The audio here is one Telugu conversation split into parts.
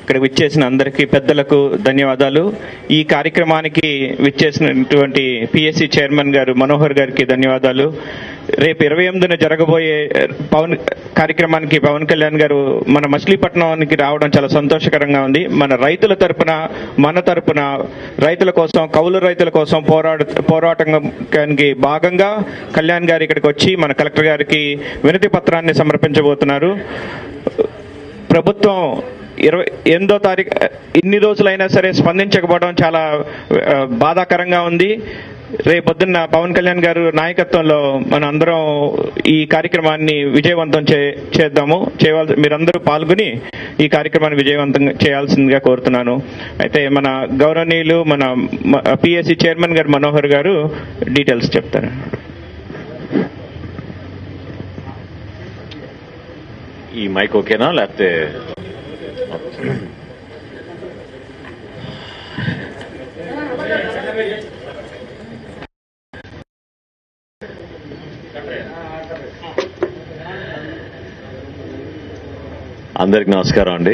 ఇక్కడ విచ్చేసిన అందరికీ పెద్దలకు ధన్యవాదాలు ఈ కార్యక్రమానికి విచ్చేసినటువంటి పిఎస్సి చైర్మన్ గారు మనోహర్ గారికి ధన్యవాదాలు రేపు ఇరవై ఎనిమిదిన జరగబోయే పవన్ కార్యక్రమానికి పవన్ కళ్యాణ్ గారు మన మచిలీపట్నానికి రావడం చాలా సంతోషకరంగా ఉంది మన రైతుల తరపున మన తరపున రైతుల కోసం కౌలు రైతుల కోసం పోరాట పోరాటానికి భాగంగా కళ్యాణ్ గారు ఇక్కడికి వచ్చి మన కలెక్టర్ గారికి వినతి పత్రాన్ని సమర్పించబోతున్నారు ప్రభుత్వం ఇరవై ఎనిమిదో తారీఖు ఇన్ని రోజులైనా సరే స్పందించకపోవడం చాలా ఆ, బాధాకరంగా ఉంది రేపొద్దున్న పవన్ కళ్యాణ్ గారు నాయకత్వంలో మన అందరం ఈ కార్యక్రమాన్ని విజయవంతం చే చేద్దాము చేయవలసి మీరందరూ పాల్గొని ఈ కార్యక్రమాన్ని విజయవంతం చేయాల్సిందిగా కోరుతున్నాను అయితే మన గౌరవనీయులు మన పిఎస్సి చైర్మన్ గారు మనోహర్ గారు డీటెయిల్స్ చెప్తారు ఈ మైక్ ఓకేనా లేకపోతే అందరికి నమస్కారం అండి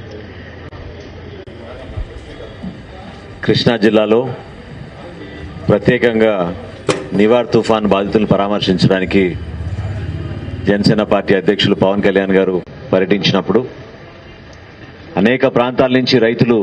కృష్ణా జిల్లాలో ప్రత్యేకంగా నివార్ తుఫాన్ బాధితులను పరామర్శించడానికి జనసేన పార్టీ అధ్యక్షులు పవన్ కళ్యాణ్ గారు పర్యటించినప్పుడు అనేక ప్రాంతాల నుంచి రైతులు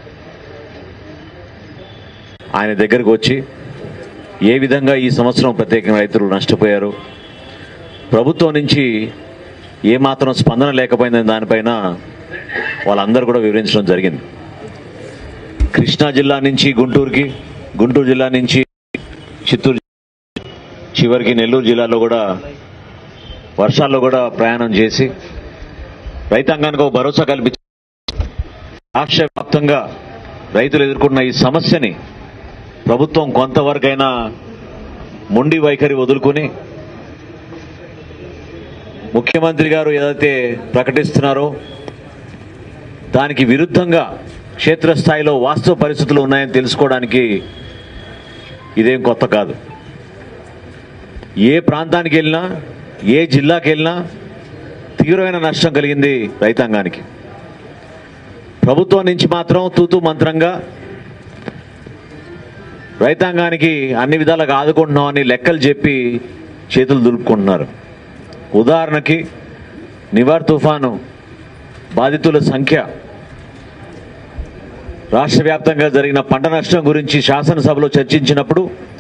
ఆయన దగ్గరకు వచ్చి ఏ విధంగా ఈ సంవత్సరం ప్రత్యేకంగా రైతులు నష్టపోయారు ప్రభుత్వం నుంచి ఏమాత్రం స్పందన లేకపోయిందని దానిపైన వాళ్ళందరూ కూడా వివరించడం జరిగింది కృష్ణా జిల్లా నుంచి గుంటూరుకి గుంటూరు జిల్లా నుంచి చిత్తూరు చివరికి నెల్లూరు జిల్లాలో కూడా వర్షాల్లో కూడా ప్రయాణం చేసి రైతాంగానికి ఒక భరోసా కల్పించి రాష్ట్ర వ్యాప్తంగా రైతులు ఎదుర్కొన్న ఈ సమస్యని ప్రభుత్వం కొంతవరకైనా మొండి వైఖరి వదులుకొని ముఖ్యమంత్రి గారు ఏదైతే ప్రకటిస్తున్నారో దానికి విరుద్ధంగా క్షేత్రస్థాయిలో వాస్తవ పరిస్థితులు ఉన్నాయని తెలుసుకోవడానికి ఇదేం కొత్త కాదు ఏ ప్రాంతానికి వెళ్ళినా ఏ జిల్లాకి వెళ్ళినా తీవ్రమైన నష్టం కలిగింది రైతాంగానికి ప్రభుత్వం నుంచి మాత్రం తూతూ మంత్రంగా రైతాంగానికి అన్ని విధాలుగా ఆదుకుంటున్నామని లెక్కలు చెప్పి చేతులు దులుపుకుంటున్నారు ఉదాహరణకి నివార్ తుఫాను బాధితుల సంఖ్య రాష్ట్ర వ్యాప్తంగా జరిగిన పంట నష్టం గురించి శాసనసభలో చర్చించినప్పుడు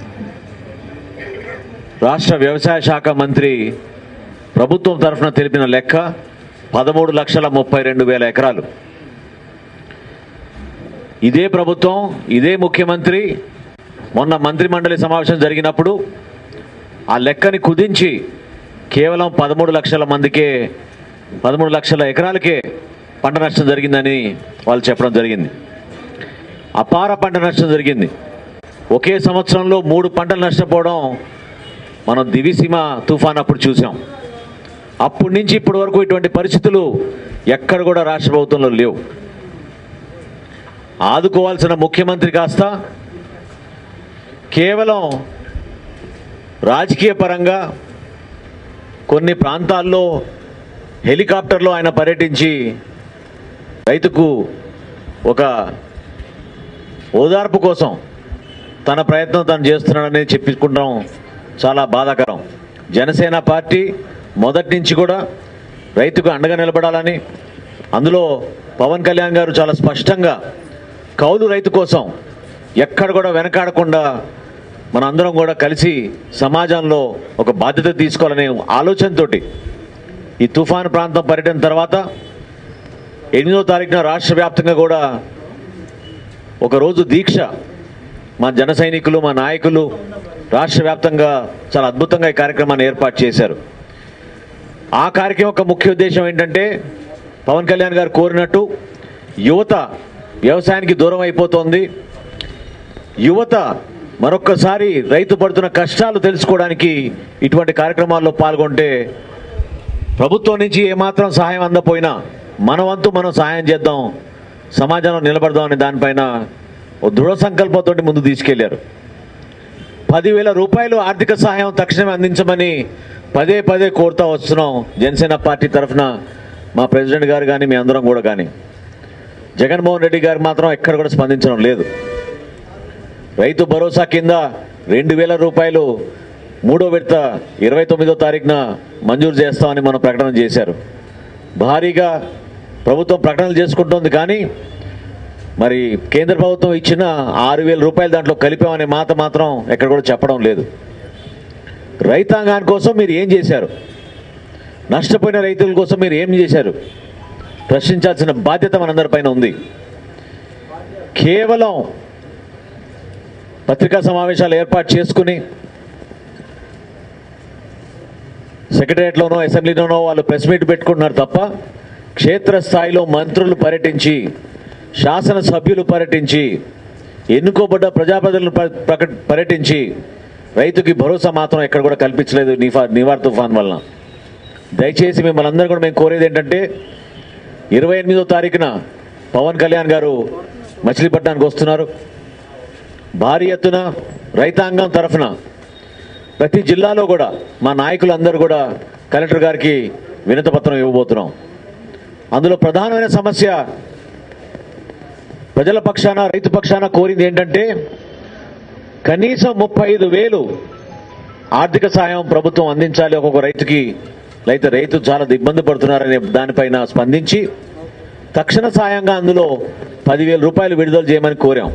రాష్ట్ర వ్యవసాయ శాఖ మంత్రి ప్రభుత్వం తరఫున తెలిపిన లెక్క పదమూడు లక్షల ముప్పై రెండు వేల ఎకరాలు ఇదే ప్రభుత్వం ఇదే ముఖ్యమంత్రి మొన్న మంత్రి మండలి సమావేశం జరిగినప్పుడు ఆ లెక్కని కుదించి కేవలం పదమూడు లక్షల మందికే పదమూడు లక్షల ఎకరాలకే పంట నష్టం జరిగిందని వాళ్ళు చెప్పడం జరిగింది అపార పంట నష్టం జరిగింది ఒకే సంవత్సరంలో మూడు పంటలు నష్టపోవడం మనం దివిసీమ తుఫాన్ అప్పుడు చూసాం అప్పటి నుంచి ఇప్పటి వరకు ఇటువంటి పరిస్థితులు ఎక్కడ కూడా రాష్ట్ర ప్రభుత్వంలో లేవు ఆదుకోవాల్సిన ముఖ్యమంత్రి కాస్త కేవలం రాజకీయ పరంగా కొన్ని ప్రాంతాల్లో హెలికాప్టర్లో ఆయన పర్యటించి రైతుకు ఒక ఓదార్పు కోసం తన ప్రయత్నం తను చేస్తున్నాడని చెప్పుకుంటాం చాలా బాధాకరం జనసేన పార్టీ మొదటి నుంచి కూడా రైతుకు అండగా నిలబడాలని అందులో పవన్ కళ్యాణ్ గారు చాలా స్పష్టంగా కౌలు రైతు కోసం ఎక్కడ కూడా వెనకాడకుండా మనందరం కూడా కలిసి సమాజంలో ఒక బాధ్యత తీసుకోవాలనే ఆలోచనతోటి ఈ తుఫాను ప్రాంతం పర్యటన తర్వాత ఎనిమిదో తారీఖున రాష్ట్ర వ్యాప్తంగా కూడా ఒకరోజు దీక్ష మా జన సైనికులు మా నాయకులు రాష్ట్ర వ్యాప్తంగా చాలా అద్భుతంగా ఈ కార్యక్రమాన్ని ఏర్పాటు చేశారు ఆ కార్యక్రమం యొక్క ముఖ్య ఉద్దేశం ఏంటంటే పవన్ కళ్యాణ్ గారు కోరినట్టు యువత వ్యవసాయానికి దూరం అయిపోతోంది యువత మరొక్కసారి రైతు పడుతున్న కష్టాలు తెలుసుకోవడానికి ఇటువంటి కార్యక్రమాల్లో పాల్గొంటే ప్రభుత్వం నుంచి ఏమాత్రం సహాయం అందపోయినా మన వంతు మనం సహాయం చేద్దాం సమాజంలో నిలబడదాం అనే దానిపైన ఓ దృఢ సంకల్పంతో ముందు తీసుకెళ్లారు పదివేల రూపాయలు ఆర్థిక సహాయం తక్షణమే అందించమని పదే పదే కోరుతా వస్తున్నాం జనసేన పార్టీ తరఫున మా ప్రెసిడెంట్ గారు కానీ మీ అందరం కూడా కానీ జగన్మోహన్ రెడ్డి గారు మాత్రం ఎక్కడ కూడా స్పందించడం లేదు రైతు భరోసా కింద రెండు వేల రూపాయలు మూడో విడత ఇరవై తొమ్మిదో తారీఖున మంజూరు చేస్తామని మనం ప్రకటన చేశారు భారీగా ప్రభుత్వం ప్రకటనలు చేసుకుంటోంది కానీ మరి కేంద్ర ప్రభుత్వం ఇచ్చిన ఆరు వేల రూపాయలు దాంట్లో కలిపామనే మాట మాత్రం ఎక్కడ కూడా చెప్పడం లేదు రైతాంగాని కోసం మీరు ఏం చేశారు నష్టపోయిన రైతుల కోసం మీరు ఏం చేశారు ప్రశ్నించాల్సిన బాధ్యత మనందరిపైన ఉంది కేవలం పత్రికా సమావేశాలు ఏర్పాటు చేసుకుని సెక్రటరియట్లోనో అసెంబ్లీలోనో వాళ్ళు ప్రెస్ మీట్ పెట్టుకుంటున్నారు తప్ప క్షేత్రస్థాయిలో మంత్రులు పర్యటించి శాసనసభ్యులు పర్యటించి ఎన్నుకోబడ్డ ప్రజాప్రతినిధులు ప- ప్రక- పర్యటించి రైతుకి భరోసా మాత్రం ఎక్కడ కూడా కల్పించలేదు నిఫా నివార్ తుఫాన్ వలన దయచేసి మిమ్మల్ని అందరూ కూడా మేము కోరేది ఏంటంటే ఇరవై ఎనిమిదో తారీఖున పవన్ కళ్యాణ్ గారు మచిలీపట్నానికి వస్తున్నారు భారీ ఎత్తున రైతాంగం తరఫున ప్రతి జిల్లాలో కూడా మా నాయకులందరూ కూడా కలెక్టర్ గారికి వినతపత్రం ఇవ్వబోతున్నాం అందులో ప్రధానమైన సమస్య ప్రజల పక్షాన రైతు పక్షాన కోరింది ఏంటంటే కనీసం ముప్పై ఐదు వేలు ఆర్థిక సాయం ప్రభుత్వం అందించాలి ఒక్కొక్క రైతుకి అయితే రైతు చాలా ఇబ్బంది పడుతున్నారనే దానిపైన స్పందించి తక్షణ సాయంగా అందులో పదివేల రూపాయలు విడుదల చేయమని కోరాం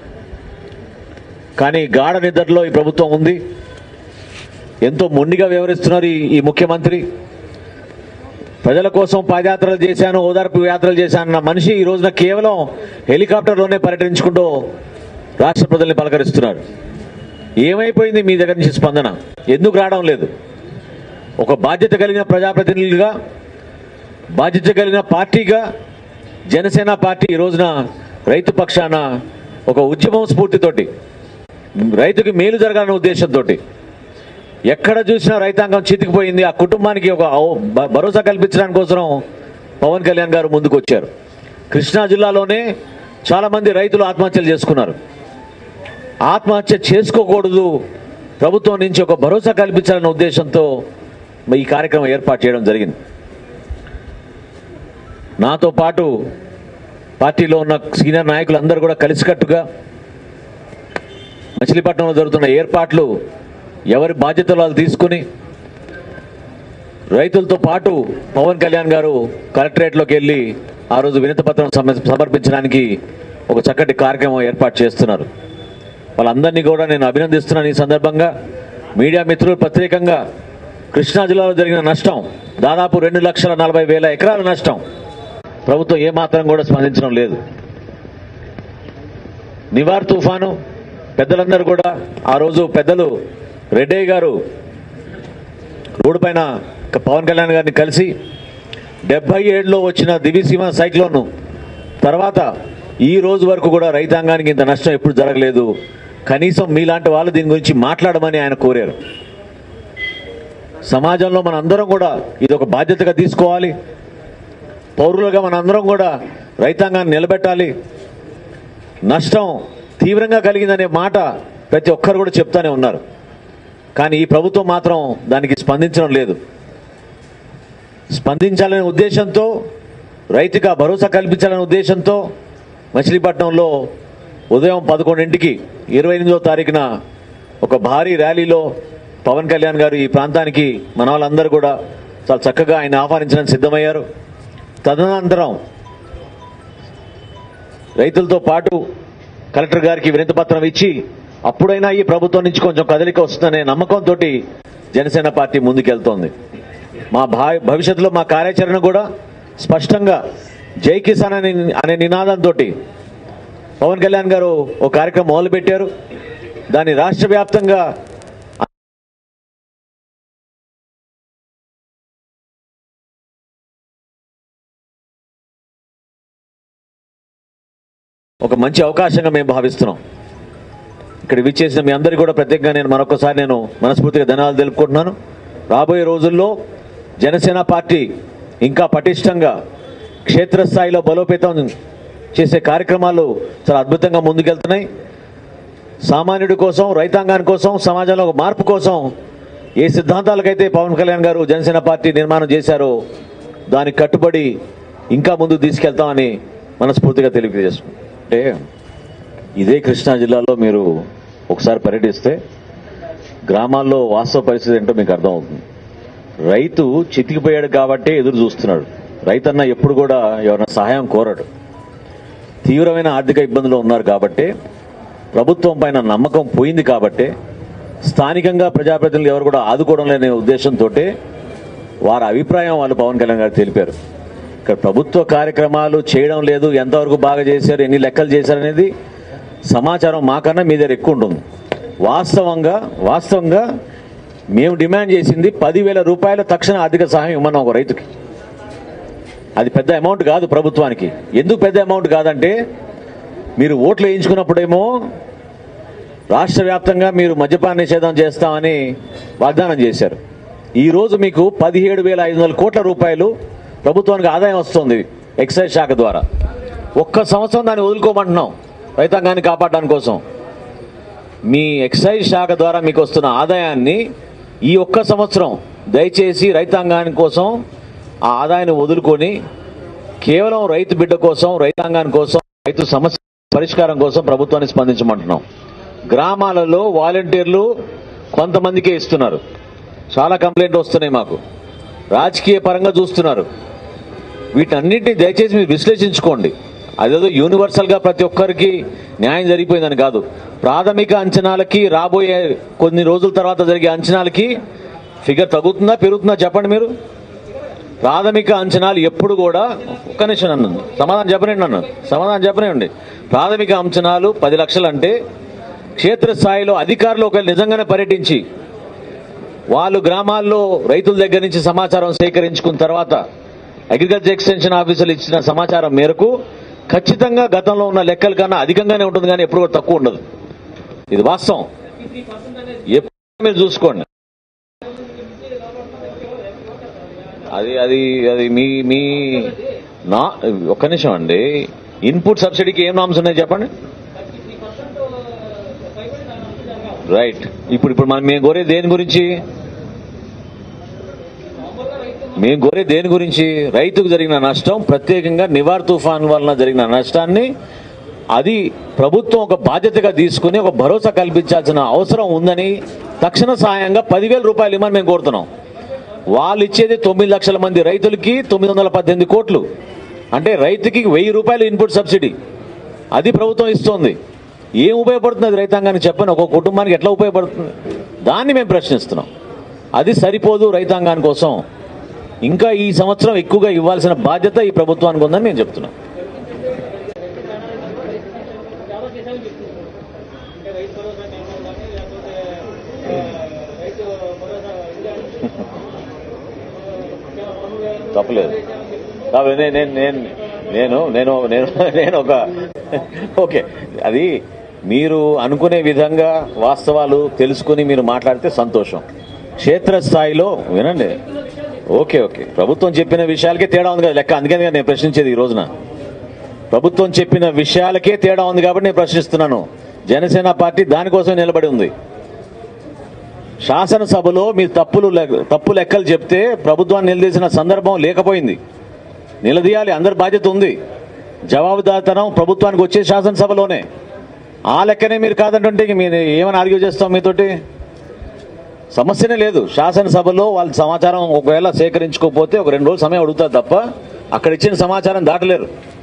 కానీ గాఢ నిద్రలో ఈ ప్రభుత్వం ఉంది ఎంతో మొండిగా వ్యవహరిస్తున్నారు ఈ ఈ ముఖ్యమంత్రి ప్రజల కోసం పాదయాత్రలు చేశాను ఓదార్పు యాత్రలు చేశాను అన్న మనిషి ఈ రోజున కేవలం హెలికాప్టర్లోనే పర్యటించుకుంటూ రాష్ట్ర ప్రజల్ని పలకరిస్తున్నారు ఏమైపోయింది మీ దగ్గర నుంచి స్పందన ఎందుకు రావడం లేదు ఒక బాధ్యత కలిగిన ప్రజాప్రతినిధులుగా బాధ్యత కలిగిన పార్టీగా జనసేన పార్టీ ఈ రోజున రైతు పక్షాన ఒక ఉద్యమం స్ఫూర్తితోటి రైతుకి మేలు జరగాలనే ఉద్దేశంతో ఎక్కడ చూసినా రైతాంగం చితికిపోయింది ఆ కుటుంబానికి ఒక ఔ- భ- భరోసా కల్పించడానికి కోసం పవన్ కళ్యాణ్ గారు ముందుకు వచ్చారు కృష్ణా జిల్లాలోనే చాలా మంది రైతులు ఆత్మహత్యలు చేసుకున్నారు ఆత్మహత్య చేసుకోకూడదు ప్రభుత్వం నుంచి ఒక భరోసా కల్పించాలనే ఉద్దేశంతో ఈ కార్యక్రమం ఏర్పాటు చేయడం జరిగింది నాతో పాటు పార్టీలో ఉన్న సీనియర్ నాయకులు అందరూ కూడా కలిసికట్టుగా మచిలీపట్నంలో జరుగుతున్న ఏర్పాట్లు ఎవరి బాధ్యతలు వాళ్ళు తీసుకుని రైతులతో పాటు పవన్ కళ్యాణ్ గారు కలెక్టరేట్లోకి వెళ్ళి ఆ రోజు వినతిపత్రం సమ- సమర్పించడానికి ఒక చక్కటి కార్యక్రమం ఏర్పాటు చేస్తున్నారు వాళ్ళందరినీ కూడా నేను అభినందిస్తున్నాను ఈ సందర్భంగా మీడియా మిత్రులు ప్రత్యేకంగా కృష్ణా జిల్లాలో జరిగిన నష్టం దాదాపు రెండు లక్షల నలభై వేల ఎకరాల నష్టం ప్రభుత్వం ఏమాత్రం కూడా స్పందించడం లేదు నివార్ తుఫాను పెద్దలందరూ కూడా ఆ రోజు పెద్దలు రెడ్డయ్య గారు రోడ్డు పైన పవన్ కళ్యాణ్ గారిని కలిసి డెబ్బై ఏడులో వచ్చిన దివిసీమ సైక్లోన్ తర్వాత ఈ రోజు వరకు కూడా రైతాంగానికి ఇంత నష్టం ఎప్పుడు జరగలేదు కనీసం మీలాంటి వాళ్ళు దీని గురించి మాట్లాడమని ఆయన కోరారు సమాజంలో మన అందరం కూడా ఇది ఒక బాధ్యతగా తీసుకోవాలి పౌరులుగా మన అందరం కూడా రైతాంగాన్ని నిలబెట్టాలి నష్టం తీవ్రంగా కలిగిందనే మాట ప్రతి ఒక్కరు కూడా చెప్తానే ఉన్నారు కానీ ఈ ప్రభుత్వం మాత్రం దానికి స్పందించడం లేదు స్పందించాలనే ఉద్దేశంతో రైతుగా భరోసా కల్పించాలనే ఉద్దేశంతో మచిలీపట్నంలో ఉదయం పదకొండింటికి ఇరవై ఎనిమిదో తారీఖున ఒక భారీ ర్యాలీలో పవన్ కళ్యాణ్ గారు ఈ ప్రాంతానికి మన వాళ్ళందరూ కూడా చాలా చక్కగా ఆయన ఆహ్వానించడానికి సిద్ధమయ్యారు తదనంతరం రైతులతో పాటు కలెక్టర్ గారికి వినతి పత్రం ఇచ్చి అప్పుడైనా ఈ ప్రభుత్వం నుంచి కొంచెం కదలిక వస్తుందనే నమ్మకంతో జనసేన పార్టీ ముందుకెళ్తోంది మా భా భవిష్యత్తులో మా కార్యాచరణ కూడా స్పష్టంగా జై కిసాన్ అనే అనే నినాదంతో పవన్ కళ్యాణ్ గారు ఒక కార్యక్రమం మొదలుపెట్టారు దాన్ని రాష్ట్ర వ్యాప్తంగా ఒక మంచి అవకాశంగా మేము భావిస్తున్నాం ఇక్కడ విచ్చేసిన మీ అందరికీ కూడా ప్రత్యేకంగా నేను మరొకసారి నేను మనస్ఫూర్తిగా ధన్యవాదాలు తెలుపుకుంటున్నాను రాబోయే రోజుల్లో జనసేన పార్టీ ఇంకా పటిష్టంగా క్షేత్రస్థాయిలో బలోపేతం చేసే కార్యక్రమాలు చాలా అద్భుతంగా ముందుకెళ్తున్నాయి సామాన్యుడి కోసం రైతాంగాని కోసం సమాజంలో ఒక మార్పు కోసం ఏ సిద్ధాంతాలకైతే పవన్ కళ్యాణ్ గారు జనసేన పార్టీ నిర్మాణం చేశారో దానికి కట్టుబడి ఇంకా ముందుకు తీసుకెళ్తామని మనస్ఫూర్తిగా తెలియజేస్తున్నాం అంటే ఇదే కృష్ణా జిల్లాలో మీరు ఒకసారి పర్యటిస్తే గ్రామాల్లో వాస్తవ పరిస్థితి ఏంటో మీకు అర్థమవుతుంది రైతు చితికిపోయాడు కాబట్టే ఎదురు చూస్తున్నాడు రైతన్న ఎప్పుడు కూడా ఎవరైనా సహాయం కోరడు తీవ్రమైన ఆర్థిక ఇబ్బందులు ఉన్నారు కాబట్టి ప్రభుత్వం పైన నమ్మకం పోయింది కాబట్టి స్థానికంగా ప్రజాప్రతినిధులు ఎవరు కూడా ఆదుకోవడం లేని ఉద్దేశంతో వారి అభిప్రాయం వాళ్ళు పవన్ కళ్యాణ్ గారు తెలిపారు ఇక్కడ ప్రభుత్వ కార్యక్రమాలు చేయడం లేదు ఎంతవరకు బాగా చేశారు ఎన్ని లెక్కలు చేశారు అనేది సమాచారం మాకన్నా మీ దగ్గర ఎక్కువ ఉంటుంది వాస్తవంగా వాస్తవంగా మేము డిమాండ్ చేసింది పదివేల రూపాయల తక్షణ ఆర్థిక సహాయం ఇవ్వమన్నాం ఒక రైతుకి అది పెద్ద అమౌంట్ కాదు ప్రభుత్వానికి ఎందుకు పెద్ద అమౌంట్ కాదంటే మీరు ఓట్లు వేయించుకున్నప్పుడేమో రాష్ట్ర వ్యాప్తంగా మీరు మద్యపాన నిషేధం చేస్తామని వాగ్దానం చేశారు ఈ రోజు మీకు పదిహేడు వేల ఐదు వందల కోట్ల రూపాయలు ప్రభుత్వానికి ఆదాయం వస్తుంది ఎక్సైజ్ శాఖ ద్వారా ఒక్క సంవత్సరం దాన్ని వదులుకోమంటున్నాం రైతాంగాన్ని కాపాడడానికి కోసం మీ ఎక్సైజ్ శాఖ ద్వారా మీకు వస్తున్న ఆదాయాన్ని ఈ ఒక్క సంవత్సరం దయచేసి రైతాంగాని కోసం ఆ ఆదాయాన్ని వదులుకొని కేవలం రైతు బిడ్డ కోసం రైతాంగాని కోసం రైతు సమస్య పరిష్కారం కోసం ప్రభుత్వాన్ని స్పందించమంటున్నాం గ్రామాలలో వాలంటీర్లు కొంతమందికే ఇస్తున్నారు చాలా కంప్లైంట్ వస్తున్నాయి మాకు రాజకీయ పరంగా చూస్తున్నారు వీటన్నిటిని దయచేసి మీరు విశ్లేషించుకోండి అదేదో యూనివర్సల్ గా ప్రతి ఒక్కరికి న్యాయం జరిగిపోయిందని కాదు ప్రాథమిక అంచనాలకి రాబోయే కొన్ని రోజుల తర్వాత జరిగే అంచనాలకి ఫిగర్ తగ్గుతుందా పెరుగుతుందా చెప్పండి మీరు ప్రాథమిక అంచనాలు ఎప్పుడు కూడా ఒక్క నిమిషం నన్ను సమాధానం చెప్పనండి నన్ను సమాధానం చెప్పనండి ప్రాథమిక అంచనాలు పది లక్షలు అంటే క్షేత్రస్థాయిలో అధికారులు ఒకవేళ నిజంగానే పర్యటించి వాళ్ళు గ్రామాల్లో రైతుల దగ్గర నుంచి సమాచారం సేకరించుకున్న తర్వాత అగ్రికల్చర్ ఎక్స్టెన్షన్ ఆఫీసర్లు ఇచ్చిన సమాచారం మేరకు ఖచ్చితంగా గతంలో ఉన్న లెక్కల కన్నా అధికంగానే ఉంటుంది కానీ ఎప్పుడు కూడా తక్కువ ఉండదు ఇది వాస్తవం ఎప్పుడు మీరు చూసుకోండి అది అది అది మీ మీ నా ఒక్క నిమిషం అండి ఇన్పుట్ సబ్సిడీకి ఏం నామ్స్ ఉన్నాయి చెప్పండి రైట్ ఇప్పుడు ఇప్పుడు మనం మేము కోరే దేని గురించి మేము కోరే దేని గురించి రైతుకు జరిగిన నష్టం ప్రత్యేకంగా నివార్ తుఫాన్ వలన జరిగిన నష్టాన్ని అది ప్రభుత్వం ఒక బాధ్యతగా తీసుకుని ఒక భరోసా కల్పించాల్సిన అవసరం ఉందని తక్షణ సహాయంగా పదివేల రూపాయలు ఇవ్వమని మేము కోరుతున్నాం వాళ్ళు ఇచ్చేది తొమ్మిది లక్షల మంది రైతులకి తొమ్మిది వందల పద్దెనిమిది కోట్లు అంటే రైతుకి వెయ్యి రూపాయలు ఇన్పుట్ సబ్సిడీ అది ప్రభుత్వం ఇస్తోంది ఏం ఉపయోగపడుతుంది అది రైతాంగానికి చెప్పండి ఒక కుటుంబానికి ఎట్లా ఉపయోగపడుతుంది దాన్ని మేము ప్రశ్నిస్తున్నాం అది సరిపోదు రైతాంగాని కోసం ఇంకా ఈ సంవత్సరం ఎక్కువగా ఇవ్వాల్సిన బాధ్యత ఈ ప్రభుత్వానికి ఉందని నేను చెప్తున్నాను తప్పలేదు కాబట్టి నేను నేను నేను నేను నేను నేను ఒక ఓకే అది మీరు అనుకునే విధంగా వాస్తవాలు తెలుసుకుని మీరు మాట్లాడితే సంతోషం క్షేత్రస్థాయిలో వినండి ఓకే ఓకే ప్రభుత్వం చెప్పిన విషయాలకే తేడా ఉంది కదా లెక్క అందుకని కదా నేను ప్రశ్నించేది ఈ రోజున ప్రభుత్వం చెప్పిన విషయాలకే తేడా ఉంది కాబట్టి నేను ప్రశ్నిస్తున్నాను జనసేన పార్టీ దానికోసం నిలబడి ఉంది శాసనసభలో మీరు తప్పులు లె- తప్పు లెక్కలు చెప్తే ప్రభుత్వాన్ని నిలదీసిన సందర్భం లేకపోయింది నిలదీయాలి అందరి బాధ్యత ఉంది జవాబుదారితనం ప్రభుత్వానికి వచ్చే శాసనసభలోనే ఆ లెక్కనే మీరు కాదంటుంటే ఇంక మీరు ఏమైనా ఆర్గ్యూ చేస్తాం మీతోటి సమస్యనే లేదు శాసనసభలో వాళ్ళ సమాచారం ఒకవేళ సేకరించుకోకపోతే ఒక రెండు రోజులు సమయం అడుగుతారు తప్ప అక్కడ ఇచ్చిన సమాచారం దాటలేరు